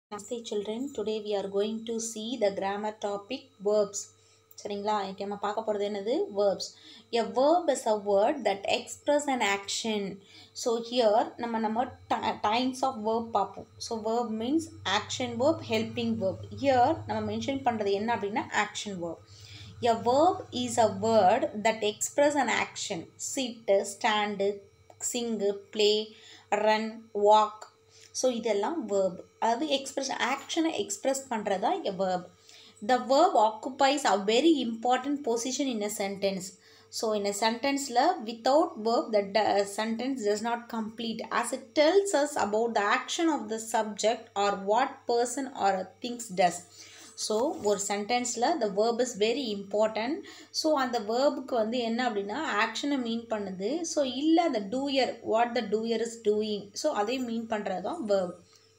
Namaste children. Today we are going to see the grammar topic verbs. சரிங்களா இன்னைக்கு நம்ம பார்க்க போகிறது என்னது verbs. A verb is a word that express an action. So here நம்ம நம்ம டைம்ஸ் ஆஃப் verb பார்ப்போம். So verb means action verb, helping verb. Here நம்ம மென்ஷன் பண்ணுறது என்ன அப்படின்னா action verb. A verb is a word that express an action. Sit, stand, sing, play, run, walk. So இதெல்லாம் verb அதாவது express ஆக்ஷனை express பண்ணுறது தான் a verb the verb occupies a very important position in a sentence so in a சென்டென்ஸில் without verb the sentence does not complete as it tells us about the action of the subject or what person or things does so ஒரு சென்டென்ஸில் the verb is very important so அந்த வேர்புக்கு வந்து என்ன அப்படின்னா ஆக்ஷனை மீன் பண்ணுது so இல்லை அந்த doer what the doer is doing so அதை மீன் பண்ணுறது தான் verb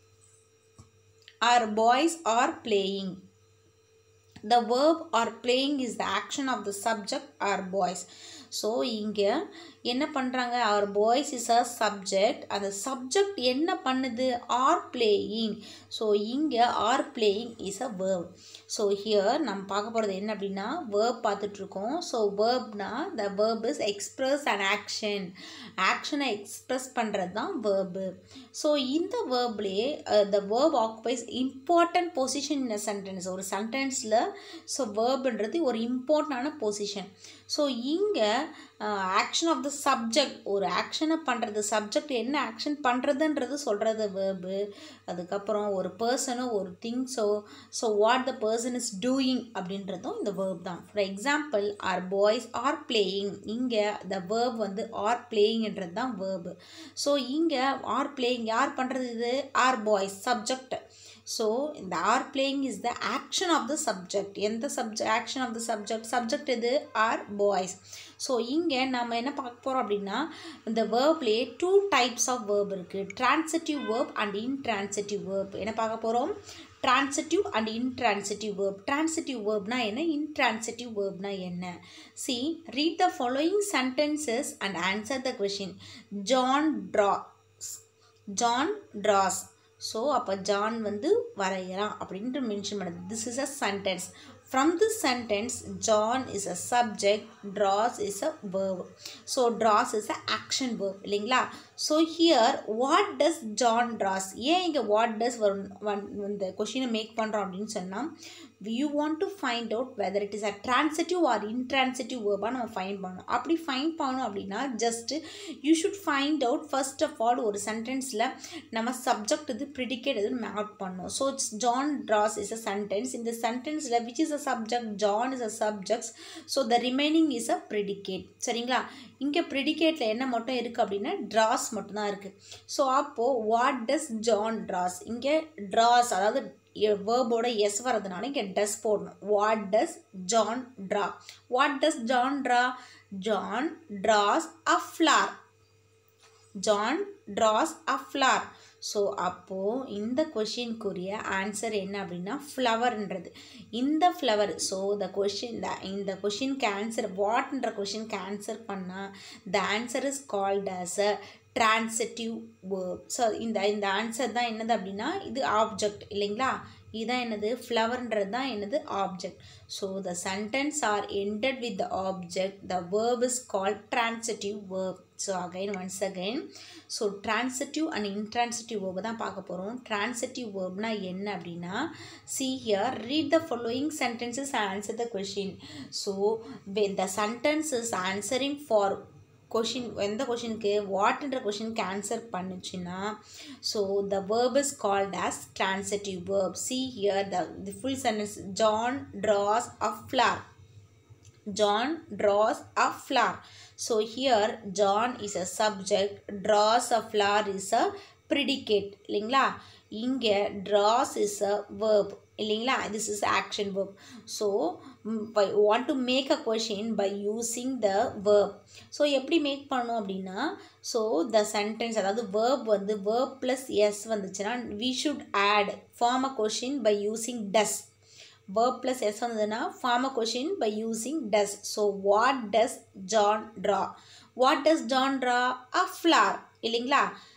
are boys are playing the verb are playing is the action of the subject are boys so இங்கே என்ன பண்ணுறாங்க அவர் பாய்ஸ் இஸ் அ சப்ஜெக்ட் அந்த சப்ஜெக்ட் என்ன பண்ணுது ஆர் பிளேயிங் ஸோ இங்கே are playing is a verb so here நம்ம பார்க்க போகிறது என்ன அப்படின்னா வேர்ப் பார்த்துட்ருக்கோம் ஸோ வேர்ப்னா the verb is express and action ஆக்ஷனை எக்ஸ்ப்ரெஸ் பண்ணுறது தான் வேர்பு ஸோ இந்த வேர்ப்லேயே the verb occupies important position in a sentence ஒரு சென்டென்ஸில் ஸோ வேர்புன்றது ஒரு இம்பார்ட்டண்டான பொசிஷன் ஸோ இங்கே ஆக்ஷன் ஆஃப் த சப்ஜெக்ட் ஒரு ஆக்ஷனை பண்ணுறது சப்ஜெக்ட் என்ன ஆக்ஷன் பண்ணுறதுன்றது சொல்கிறது வேர்பு அதுக்கப்புறம் ஒரு பர்சனோ ஒரு திங்ஸோ so what the person is doing அப்படின்றதும் இந்த வேர்ப் தான் for example are boys are playing இங்கே த வேர்ப் வந்து ஆர் பிளேயிங்ன்றது தான் வேர்பு ஸோ இங்கே ஆர் பிளேயிங் யார் பண்ணுறது இது ஆர் பாய்ஸ் சப்ஜெக்ட் ஸோ இந்த are playing is the action of the subject எந்த subject action of the subject subject இது ஆர் பாய்ஸ் ஸோ இங்கே நம்ம என்ன பார்க்க போகிறோம் அப்படின்னா இந்த வேர்ப்லேயே டூ டைப்ஸ் ஆஃப் வேர்ப் இருக்குது transitive verb and intransitive verb என்ன பார்க்க போகிறோம் transitive and intransitive verb transitive வேர்ப்னா என்ன இன்ட்ரான்சிட்டிவ் வேர்ப்னா என்ன C read the following sentences and answer the question John draws John draws so அப்போ ஜான் வந்து வரைகிறான் அப்படின்ட்டு மென்ஷன் பண்ணுது this is a sentence from this sentence John is a subject draws is a verb so draws is a action verb இல்லைங்களா so here what does John Dras ஏன் இங்கே what does வரும் இந்த கொஷினை மேக் பண்ணுறோம் அப்படின்னு சொன்னால் you want to find out whether it is a transitive or intransitive வேர்பாக நம்ம ஃபைண்ட் பண்ணணும் அப்படி ஃபைண்ட் பண்ணணும் அப்படின்னா just you should find out first of all ஒரு சென்டென்ஸில் நம்ம சப்ஜெக்ட் இது ப்ரிடிகேட் இது மேட் பண்ணணும் so it's John draws is a sentence இந்த சென்டென்ஸில் which is a subject John is a subjects so the remaining is a predicate சரிங்களா இங்கே ப்ரிடிகேட்டில் என்ன மட்டும் இருக்குது அப்படின்னா ட்ராஸ் மட்டும்தான் இருக்குது ஸோ அப்போது வாட் டஸ் ஜான் ட்ராஸ் இங்கே ட்ராஸ் அதாவது வேர்போட எஸ் வரதுனால இங்கே டஸ் போடணும் what does John draw what does John draw John draws a flower John draws a flower so அப்போது இந்த கொஷின்க்குரிய ஆன்சர் என்ன அப்படின்னா ஃப்ளவர்ன்றது இந்த flower so the question the இந்த கொஷினுக்கு ஆன்சர் வாட்ன்ற கொஷினுக்கு ஆன்சர் பண்ணால் the answer is called as a transitive verb so இந்த இந்த ஆன்சர் தான் என்னது அப்படின்னா இது ஆப்ஜெக்ட் இல்லைங்களா இதுதான் என்னது ஃப்ளவர்ன்றது தான் என்னது object so the sentence are ended with the object the verb is called transitive verb so again once again so transitive and intransitive வேர்பை தான் பார்க்க போகிறோம் ட்ரான்சிட்டிவ் வேர்ப்னா என்ன அப்படின்னா see here read the following sentences answer the question so when the sentence is answering for question எந்த கொஷினுக்கு வாட்ன்ற கொஷினுக்கு ஆன்சர் பண்ணுச்சுன்னா so the verb is called as transitive verb see here the the full sentence John draws a flower John draws a flower so here John is a subject draws a flower is a predicate இல்லைங்களா இங்கே draws is a verb இல்லைங்களா this is action verb so by want to make a question by using the verb so எப்படி make பண்ணணும் அப்படின்னா so the sentence அதாவது verb வந்து verb plus s வந்துச்சுன்னா we should add form a question by using does verb plus s வந்ததுன்னா form a question by using does so what does john draw what does john draw a flower இல்லைங்களா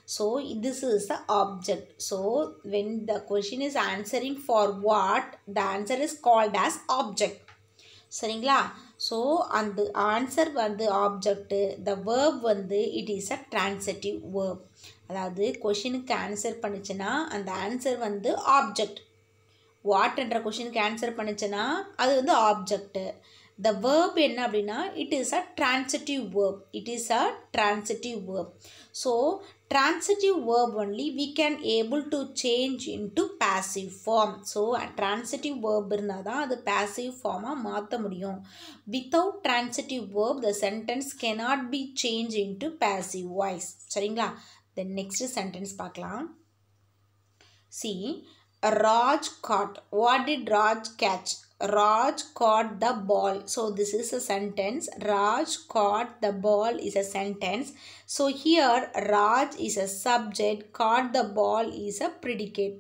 so this is the object so when the question is answering for what the answer is called as object சரிங்களா so அந்த answer வந்து object the verb வந்து it is a transitive verb அதாவது கொஷினுக்கு answer பண்ணுச்சுன்னா அந்த answer வந்து object what என்ற கொஷினுக்கு ஆன்சர் பண்ணுச்சுன்னா அது வந்து ஆப்ஜெக்ட்டு த வேர்ப் என்ன அப்படின்னா it is a transitive verb it is a transitive verb so transitive verb only we can able to change into passive form so transitive verb இருந்தால் தான் அது பேசிவ் ஃபார்மாக மாற்ற முடியும் without transitive verb the sentence cannot be change into passive voice சரிங்களா then next sentence பார்க்கலாம் see Raj caught. What did Raj catch? Raj caught the ball. So this is a sentence. Raj caught the ball is a sentence. So here Raj is a subject. Caught the ball is a predicate.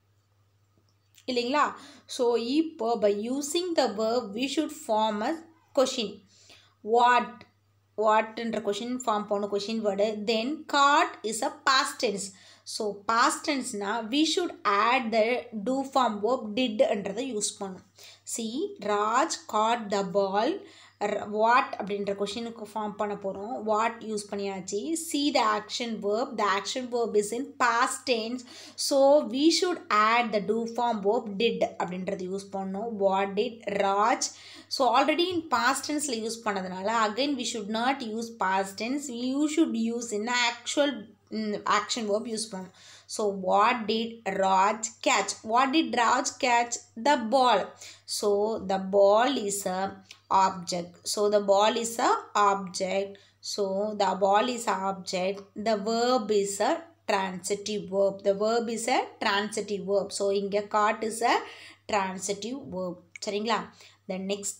இல்லைங்களா so இப்போ by using the verb we should form a question what வாட்ன்ற question form பண்ண question word then caught is a past tense so past டென்ஸ்னால் we should add the do form verb டிட்ன்றதை use பண்ணும் see Raj God the ball what அப்படின்ற கொஷினுக்கு form பண்ண போகிறோம் what use பண்ணியாச்சு see the action verb the action verb is in past tense so we should add the do form verb did அப்படின்றது use பண்ணோம் what did Raj so already in past டென்ஸில் use பண்ணதுனால again we should not use past tense you should use in actual action verb use பண்ணணும் so what did Raj catch what did Raj catch the ball so the ball is a object so the ball is a object so the ball is a object the verb is a transitive verb the verb is a transitive verb so இங்க caught is a transitive verb சரிங்களா then next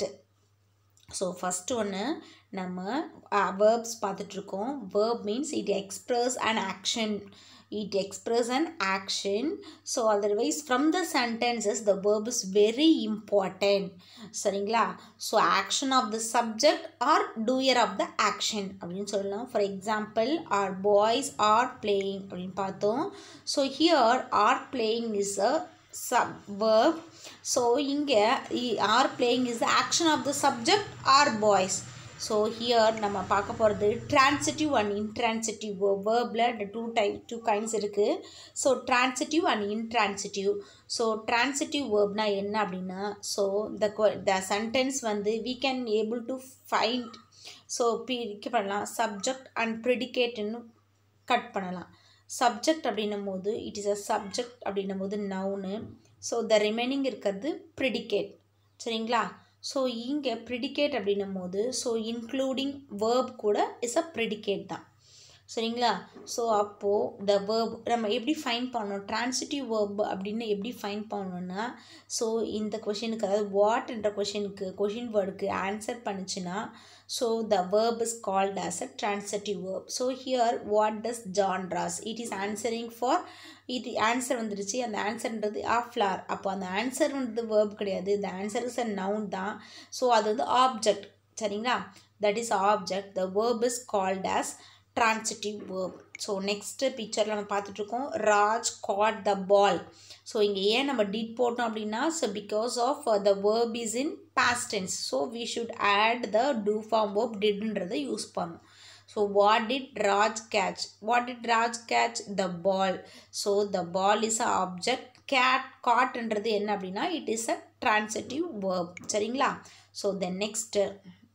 so first ஒன்று நம்ம verbs பார்த்துட்ருக்கோம் verb means it express and action it express and action so otherwise from the sentences the verb is very important சரிங்களா so action of the subject are doer of the action அப்படின்னு சொல்லலாம் for example are boys are playing அப்படின்னு பார்த்தோம் so here are playing is a sub verb so இங்கே are playing is the action of the subject are boys so here நம்ம பார்க்க போகிறது transitive and intransitive verb வேர்பில் two type two kinds இருக்குது so transitive and intransitive so transitive வேர்ப்னா என்ன அப்படின்னா so the the sentence வந்து we can able to find so பிரிக்க பண்ணலாம் சப்ஜெக்ட் அண்ட் ப்ரிடிகேட்னு கட் பண்ணலாம் சப்ஜெக்ட் அப்படின்னும் போது இட் இஸ் அ சப்ஜெக்ட் அப்படின்னும் போது நவுனு ஸோ த ரிமைனிங் இருக்கிறது ப்ரிடிகேட் சரிங்களா ஸோ இங்கே ப்ரிடிகேட் அப்படின்னும் போது ஸோ இன்க்ளூடிங் வேர்ப் கூட இஸ் அ ப்ரிடிகேட் தான் சரிங்களா ஸோ அப்போது த வேர்ப் நம்ம எப்படி ஃபைன் பண்ணணும் ட்ரான்சிட்டிவ் வேர்ப் அப்படின்னு எப்படி ஃபைன் பண்ணணும்னா ஸோ இந்த கொஷினுக்கு அதாவது வாட் என்ற கொஷினுக்கு கொஷின் வேர்டுக்கு ஆன்சர் பண்ணுச்சுன்னா so the verb is called as a transitive verb so here what does John draws it is answering for இது ஆன்சர் வந்துருச்சு அந்த ஆன்சர்ன்றது ஆ ஃப்ளார் அப்போ அந்த ஆன்சர் வந்து வேர்ப் கிடையாது இந்த ஆன்சர் இஸ் அ நவுன் தான் ஸோ அது வந்து ஆப்ஜெக்ட் சரிங்களா that is object the verb is called as transitive verb so next பிக்சரில் நம்ம பார்த்துட்ருக்கோம் Raj God the ball so இங்கே ஏன் நம்ம டிட் போட்டோம் அப்படின்னா so because of the verb is in past tense so we should add the do form verb டிட்ன்றதை use பண்ணும் so what did Raj catch what did Raj catch the ball so the ball is a object caught காட்ன்றது என்ன அப்படின்னா it is a transitive verb சரிங்களா so then next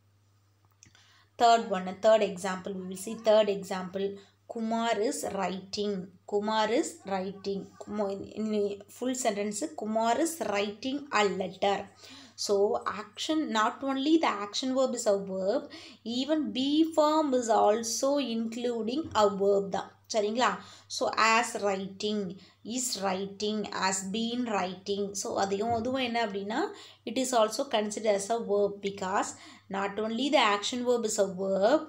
third one third example we will see third example kumar is writing kumar is writing in full sentence kumar is writing a letter so action not only the action verb is a verb even be form is also including a verb தான் சரிங்களா so as writing is writing as been writing so அதையும் அதுவும் என்ன அப்படின்னா it is also consider as a verb because not only the action verb is a verb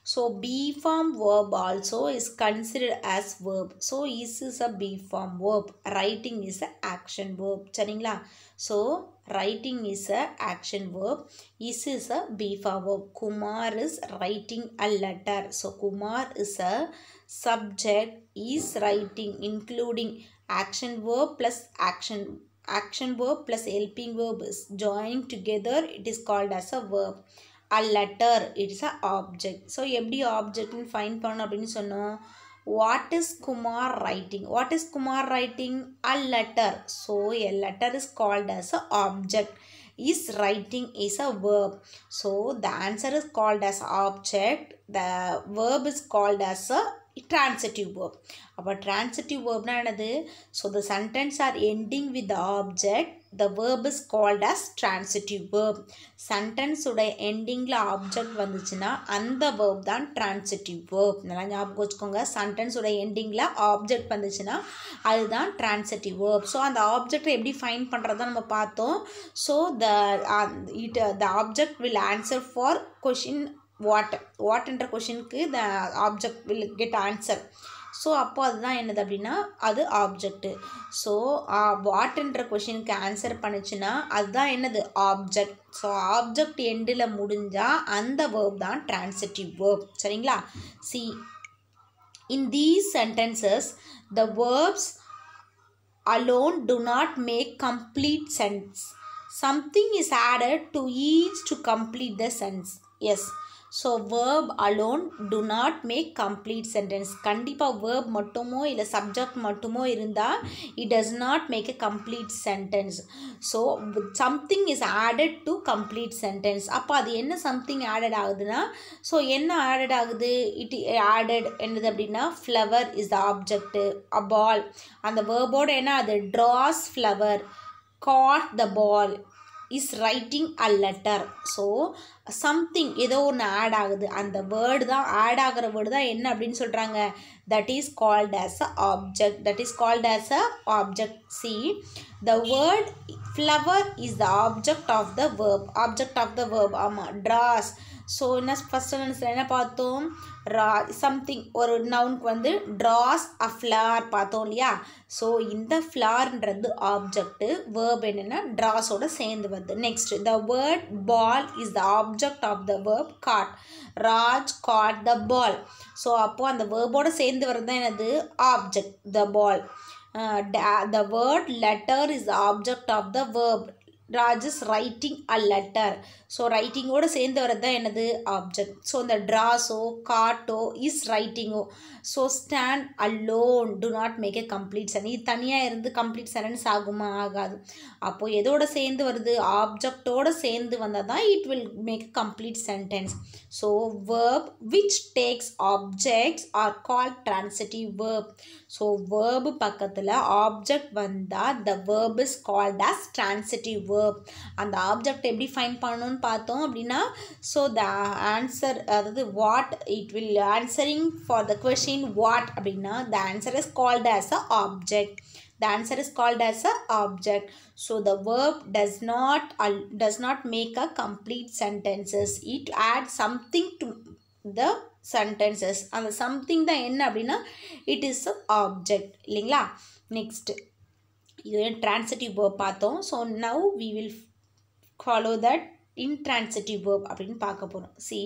so be form verb also is considered as verb so is is a be form verb writing is a action verb சரிங்களா so writing is a action verb is is a be form verb Kumar is writing a letter so Kumar is a subject is writing including action verb plus action action verb plus helping verb is joining together it is called as a verb a letter it is a object so எப்படி ஆப்ஜெக்ட்னு fine பண்ணணும் அப்படின்னு சொன்னோம் what is Kumar writing what is Kumar writing a letter so a letter is called as a object is writing is a verb so the answer is called as object the verb is called as a transitive verb அப்போ transitive verbனா என்னது so the sentence are ending with the object the verb is called as transitive verb sentence உடைய endingல object வந்துச்சுன்னா அந்த verb தான் transitive verb நல்லா ஞாபகம் வச்சுக்கோங்க sentence உடைய endingல object வந்துச்சுன்னா அதுதான் transitive verb ஸோ அந்த ஆப்ஜெக்டை எப்படி ஃபைன் பண்ணுறதா நம்ம பார்த்தோம் so the it the object will answer for question what வாட்ன்ற கொஷினுக்கு the object will get answer so அப்போ அதுதான் என்னது அப்படின்னா அது ஆப்ஜெக்ட்டு ஸோ வாட்ன்ற கொஷினுக்கு ஆன்சர் பண்ணுச்சுன்னா அதுதான் என்னது ஆப்ஜெக்ட் ஸோ ஆப்ஜெக்ட் எண்டில் முடிஞ்சால் அந்த வேர்ப் தான் டிரான்சிட்டிவ் வேர்ப் சரிங்களா see in these sentences the verbs alone do not make complete sense. Something is added to each to complete the sentence. Yes. So verb alone do not make complete sentence கண்டிப்பாக verb மட்டுமோ இல்லை subject மட்டுமோ இருந்தால் it does not make a complete sentence so something is added to complete sentence அப்போ அது என்ன something added ஆகுதுன்னா so என்ன ஆடட் ஆகுது இட் ஆடட் என்னது அப்படின்னா flower is the object a ball அந்த வேர்போட என்ன அது draws flower caught the ball is writing a letter so something ஏதோ ஒன்று ஆட் ஆகுது அந்த வேர்டு தான் ஆட் ஆகிற வேர்டு தான் என்ன அப்படின்னு சொல்கிறாங்க that is called as a object that is called as a object see the word flower is the object of the verb object of the verb ஆமாம் ட்ராஸ் ஸோ என்ன first சென்டென்ஸில் என்ன பார்த்தோம் ரா சம்திங் ஒரு நவுனுக்கு வந்து ட்ராஸ் அ ஃப்ளார் பார்த்தோம் இல்லையா so இந்த ஃப்ளார்ன்றது ஆப்ஜெக்ட்டு வேர்ப் என்னென்னா ட்ராஸோட சேர்ந்து வருது next the word ball is the object of the verb caught Raj God the ball so அப்போது அந்த வேர்போட சேர்ந்து வர்றது தான் என்னது object the ball the word letter is the object of the verb Raj's writing a letter so ரைட்டிங்கோடு சேர்ந்து வரது தான் என்னது ஆப்ஜெக்ட் ஸோ இந்த ட்ராஸோ காட்டோ இஸ் ரைட்டிங்கோ so stand alone do not make a complete sentence இது தனியாக இருந்து கம்ப்ளீட் சென்டென்ஸ் ஆகுமா ஆகாது அப்போது எதோட சேர்ந்து வருது ஆப்ஜெக்டோடு சேர்ந்து வந்தால் தான் it will make complete sentence so verb which takes objects are call transitive verb so verb பக்கத்தில் ஆப்ஜெக்ட் வந்தால் the verb is called as transitive verb அந்த ஆப்ஜெக்ட் எப்படி ஃபைன் பண்ணணும்னு பார்த்தோம் அப்படின்னா ஸோ த ஆன்சர் அதாவது what it will answering for the question what அப்படின்னா the answer is called as a object the answer is called as a object so the verb does not uh, does not make a complete sentences it adds something to the sentences அந்த something தான் என்ன அப்படின்னா it is a object இல்லைங்களா next இது transitive verb பார்த்தோம் so now we will follow that intransitive verb அப்படின்னு பார்க்க போகிறோம் see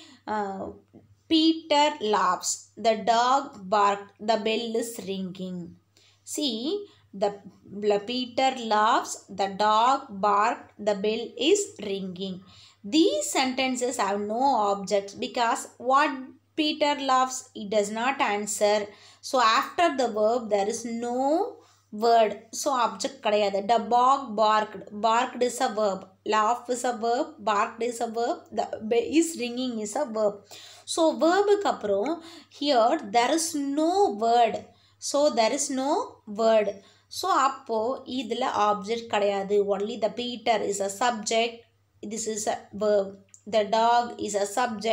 Peter laughs the dog bark the bell is ringing See, the, the Peter laughs, the dog barked, the bell is ringing. These sentences have no objects because what Peter laughs, it does not answer. So after the verb, there is no word. So object கிடையாது. The dog barked. Barked is a verb. Laugh is a verb. Barked is a verb. The bell is ringing is a verb. So verb அப்புறம் here there is no word. So there is no word so அப்போது இதில் object கிடையாது only the Peter is a subject this is a verb the dog is a subject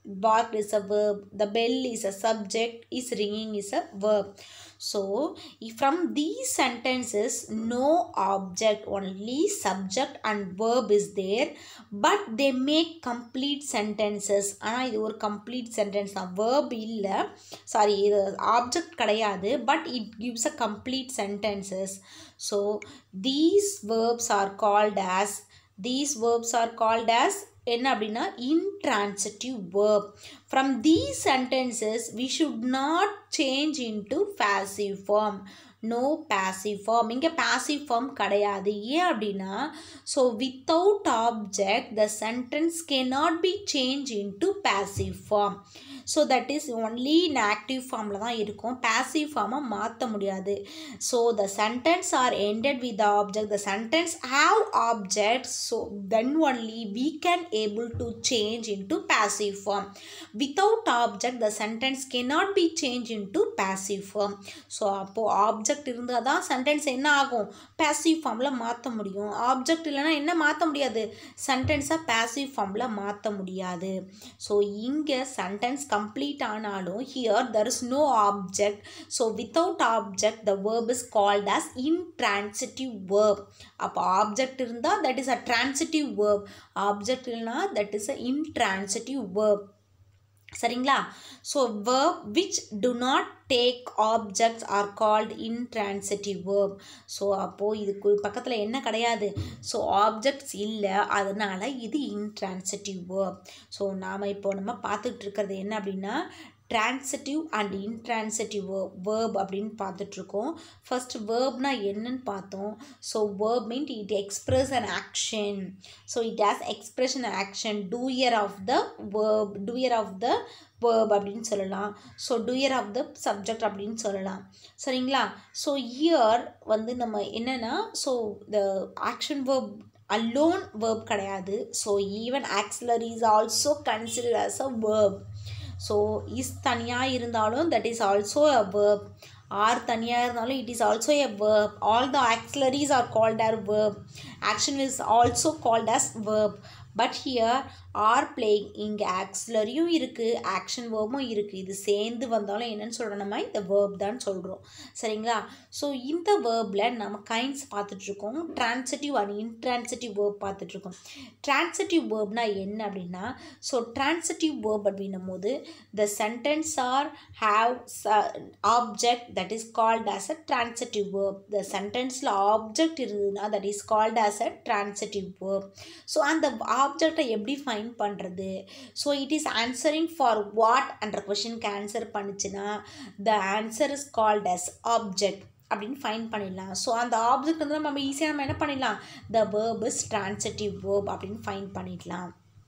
barked is a verb the bell is a subject is ringing is a verb so if from these sentences no object only subject and verb is there but they make complete sentences ஆனால் இது ஒரு complete sentence தான் verb இல்லை sorry இது object கிடையாது but it gives a complete sentences so these verbs are called as these verbs are called as என்ன அப்படின்னா intransitive verb from these sentences we should not change into passive form no passive form இங்கே passive form கிடையாது ஏன் அப்படின்னா so without object the sentence cannot be changed into passive form so that is only in active ஃபார்மில் தான் இருக்கும் passive ஃபார்மை மாற்ற முடியாது so the sentence are ended with the object the sentence have object so then only we can able to change into passive form without object the sentence cannot be changed into passive form so அப்போது object இருந்தால் தான் sentence என்ன ஆகும் passive ஃபார்மில் மாற்ற முடியும் object இல்லைன்னா என்ன மாற்ற முடியாது சென்டென்ஸை பேசிவ் ஃபார்மில் மாற்ற முடியாது ஸோ இங்கே சென்டென்ஸ் கம்ப்ளீட் ஆனாலும் here there is no object so without object the verb is called as intransitive verb அப்போ ஆப்ஜெக்ட் இருந்தால் that is a transitive verb object இல்லைனா that is a intransitive verb சரிங்களா so verb which do not take objects are called intransitive verb so அப்போது இதுக்கு பக்கத்தில் என்ன கிடையாது so objects இல்லை அதனால் இது intransitive verb ஸோ நாம் இப்போ நம்ம பார்த்துட்டு இருக்கிறது என்ன அப்படின்னா transitive and intransitive verb verb அப்படின்னு பார்த்துட்ருக்கோம் ஃபர்ஸ்ட் வேர்ப்னா என்னன்னு பார்த்தோம் so verb mean it express an action so it has expression action doer of the verb doer of the verb அப்படின்னு சொல்லலாம் so doer of the subject அப்படின்னு சொல்லலாம் சரிங்களா ஸோ இயர் வந்து நம்ம என்னென்னா so the action verb alone verb கிடையாது so even auxiliary is also consider as a verb so is தனியாக இருந்தாலும் that is also a verb or தனியாக இருந்தாலும் it is also a verb all the auxiliaries are called or verb action is also called as verb but here are playing இங்கே ஆக்சிலரியும் இருக்குது action வேர்பும் இருக்குது இது சேர்ந்து வந்தாலும் என்னென்னு சொல்கிறோம் நம்ம இந்த வேர்ப் தான் சொல்கிறோம் சரிங்களா ஸோ இந்த வேர்பில் நம்ம கைண்ட்ஸ் பார்த்துட்ருக்கோம் ட்ரான்சிட்டிவ் அண்ட் இன்ட்ரான்சிட்டிவ் வேர்ப் பார்த்துட்ருக்கோம் ட்ரான்சிட்டிவ் வேர்ப்னா என்ன அப்படின்னா ஸோ ட்ரான்சிட்டிவ் வேர்ப் அப்படின்னும் போது the sentence are have object that is called as a transitive verb the சென்டென்ஸில் ஆப்ஜெக்ட் இருந்ததுன்னா that is called as a transitive verb so அந்த ஆப்ஜெக்டை எப்படி ஃபைன் பண்ணுறது so it is answering for what என்ற கொஷினுக்கு ஆன்சர் பண்ணுச்சுன்னா the answer is called as object அப்படின்னு ஃபைன் பண்ணிடலாம் ஸோ அந்த ஆப்ஜெக்ட் வந்து நம்ம ஈஸியாக நம்ம என்ன பண்ணிடலாம் the verb is transitive verb அப்படின்னு ஃபைன் பண்ணிடலாம்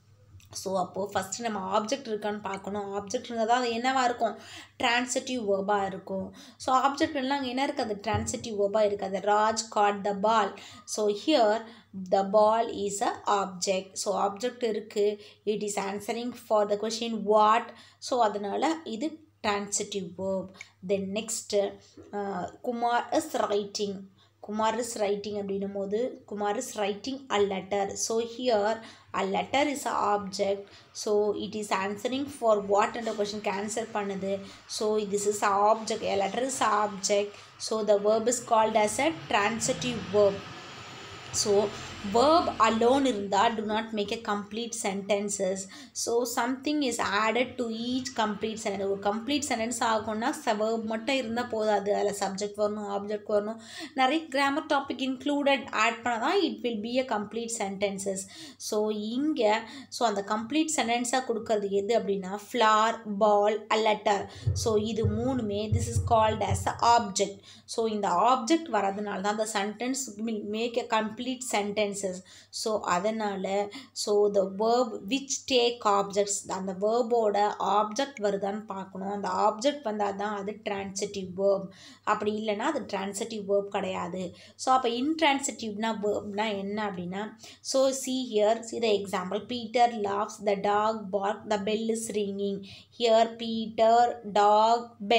ஸோ அப்போது ஃபஸ்ட்டு நம்ம ஆப்ஜெக்ட் இருக்கான்னு பார்க்கணும் ஆப்ஜெக்ட் இருந்தால் தான் அது என்னவாக இருக்கும் ட்ரான்சிட்டிவ் வேர்பாக இருக்கும் ஸோ ஆப்ஜெக்ட் எல்லாம் அங்கே என்ன இருக்குது ட்ரான்சிட்டிவ் வேர்பாக இருக்காது Raj God the ball so here the ball is a object so object இருக்குது it is answering for the question what so அதனால் இது transitive verb then next uh, kumar is writing Kumar is writing அப்படின்னும் போது Kumar is writing a letter so here a letter is a object so it is answering for what என்ற கொஷனுக்கு answer பண்ணுது so this is a object a letter is a object so the verb is called as a transitive verb so verb alone இருந்தால் do not make a complete sentences so something is added to each complete sentence ஒரு complete sentence ஆகும்னா verb மட்டும் இருந்தால் போதாது அதில் subject வரணும் object வரணும் நிறைய grammar topic included ஆட் பண்ணால் தான் it will be a complete sentences so இங்கே ஸோ அந்த complete sentence-ஆ கொடுக்கறது எது அப்படின்னா flower ball a letter so இது மூணுமே this is called as a object so இந்த ஆப்ஜெக்ட் வரதுனால தான் அந்த sentence make a complete sentences so அதனால் so the verb which take objects அந்த வேர்போட ஆப்ஜெக்ட் வருதான்னு பார்க்கணும் அந்த ஆப்ஜெக்ட் வந்தால் தான் அது ட்ரான்சிட்டிவ் வேர்ப் அப்படி இல்லைன்னா அது ட்ரான்சிட்டிவ் வேர்ப் கிடையாது ஸோ அப்போ இன்ட்ரான்சிட்டிவ்னா வேர்ப்னா என்ன அப்படின்னா so see here see the example Peter loves the dog bark the bell is ringing here Peter dog bell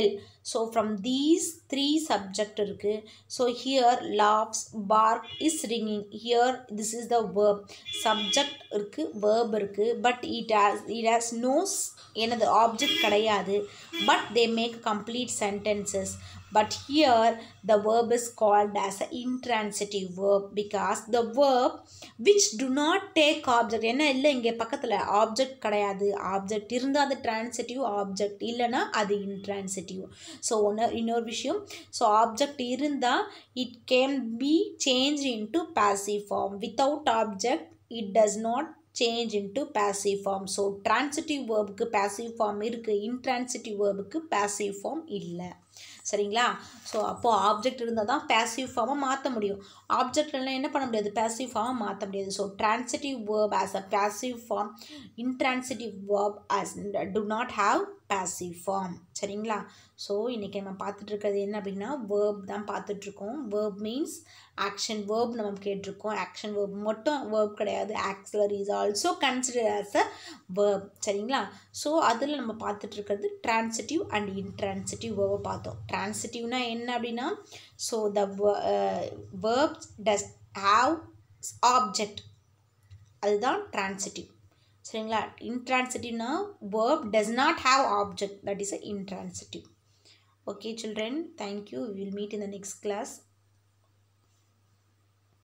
so from these three subject இருக்குது so here loves bark is ringing here this is the verb subject இருக்குது verb இருக்குது but it has it has no எனது object கிடையாது but they make complete sentences but here the verb is called as an intransitive verb because the verb which do not take object என்ன இல்லை இங்கே பக்கத்தில் object கிடையாது object இருந்தால் அது transitive object இல்லைன்னா அது இன்ட்ரான்சிட்டிவ் ஸோ ஒன்று இன்னொரு விஷயம் ஸோ ஆப்ஜெக்ட் இருந்தால் it can be change into passive form without object it does not change into passive form so transitive வேர்புக்கு பாசிவ் ஃபார்ம் இருக்குது இன்ட்ரான்சிட்டிவ் வேர்புக்கு பாசிவ் ஃபார்ம் இல்லை சரிங்களா ஸோ அப்போது ஆப்ஜெக்ட் இருந்தால் தான் பேசிவ் ஃபார்மை மாற்ற முடியும் ஆப்ஜெக்ட் எல்லாம் என்ன பண்ண முடியாது பேசிவ் ஃபார்மை மாற்ற முடியாது so transitive verb as a passive form intransitive verb as do not have passive form சரிங்களா ஸோ இன்றைக்கி நம்ம பார்த்துட்டு இருக்கிறது என்ன அப்படின்னா வேர்ப் தான் பார்த்துட்ருக்கோம் வேர்ப் மீன்ஸ் ஆக்ஷன் வேர்ப் நம்ம கேட்டிருக்கோம் ஆக்ஷன் வேர்ப் மட்டும் வேர்ப் கிடையாது auxiliary is also consider as a verb சரிங்களா ஸோ அதில் நம்ம பார்த்துட்டு இருக்கிறது டிரான்சிட்டிவ் அண்ட் இன்ட்ரான்சிட்டிவ் வேர்வை பார்த்தோம் டிரான்சிட்டிவ்னா என்ன அப்படின்னா so the verbs does have object அதுதான் டிரான்சிட்டிவ் சரிங்களா இன்ட்ரான்சிட்டிவ்னா verb does not have object that is a intransitive okay children thank you we will meet in the next class